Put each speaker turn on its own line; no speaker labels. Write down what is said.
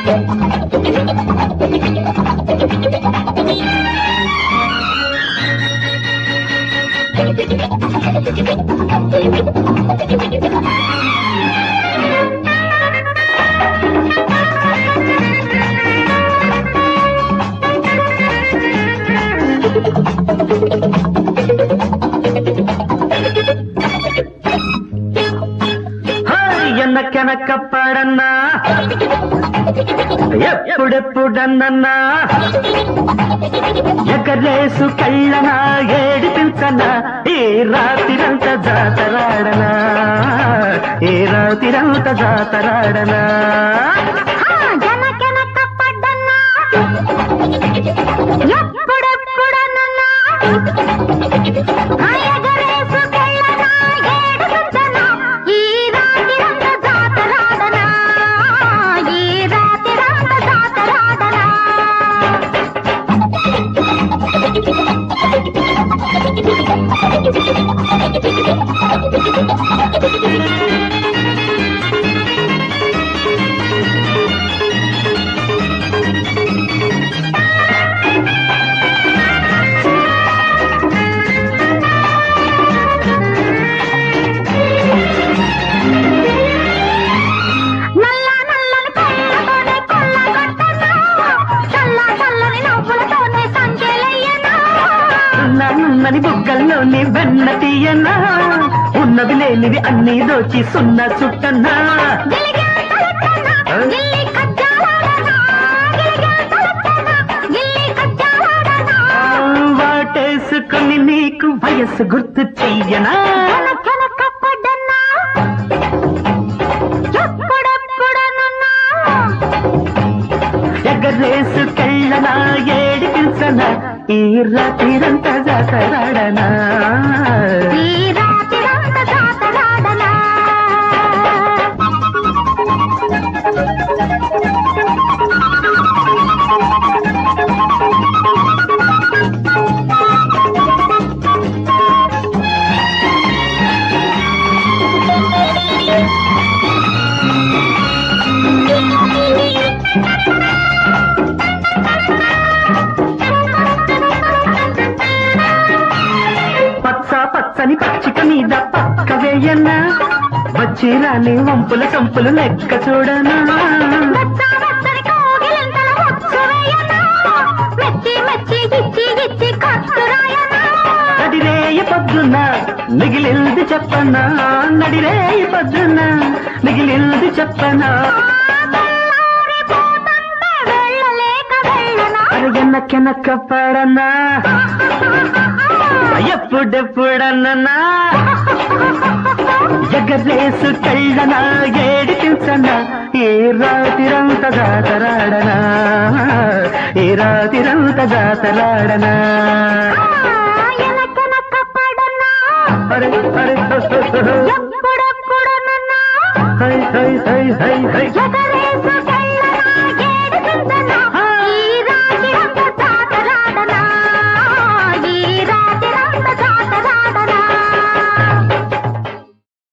ఎనకెనక పడన్నా ఎప్పుడెప్పుడన్నా ఎగరేసు కళ్ళనా ఏడిపించనా ఈ రాత్రిరంత జాతరాడనా ఈ రాత్రిరంత జాతరాడనా
జనకెనక పడ్డన్నా ఎప్పుడెప్పుడన్నా ఎగరేసుకెళ్ళనా ఏడుపించనా ఈ రాత్రిరంత జాతరాడనా ఈ రాత్రిరంత జాతరాడనా నల్ల నల్లని కళ్ళతోనే కొల్లగొట్టనా చల్ల చల్లని నవ్వులతోనే సంకెలయ్యనా
నన్నని బుగ్గల్లోని వెన్న తీయనా ఉన్నవి లేనివి అన్ని దోచి సున్న చుట్టన్నా
గిలిగా తలెత్తనా గిల్లి కజ్జాలాడనా గిలిగా తలెత్తనా గిల్లి కజ్జాలాడనా
వాటేసుకుని నీకు వయస్సు గుర్తు చెయ్యనా
వెనకెనక పడ్డన్నా ఎప్పుడెప్పుడనన్నా
ఎగరేసు కళ్ళనా ఏడిపించనా ఈ రాత్రిరంతా జాతరాడనా
ఈ రాత్రిరంత జాతరాడనా
పచ్చ పచ్చని పచ్చిక మీద పక్క వేయన్నా వచ్చి రాని వంపుల సంపులు లెక్క చూడనా
వెచ్చవెచ్చని కోగిలింతల ముచ్చు వేయనా మెచ్చి మెచ్చి ఇచ్చి ఇచ్చి ఖర్చు రాయనా
నడిరేయ పొద్దున్న మిగిలింది చెప్పనా నడిరేయ పొద్దున్న మిగిలింది చెప్పనా
తెల్లారిపోతుంటే వెళ్ళలేక వెళ్ళనా
అరగనకెనక పడనా ఎప్పుడెప్పుడన్నా జగరేసు కళ్ళనా ఏడిపించనా ఈ రాతిరంత జాతరాడనా ఈ రాతిరంత జాతరాడనా
ఎనకెనక పడనా
అరే అరే
ఎప్పుడెప్పుడనన్నా
హై హై హై హై హై
ఎగర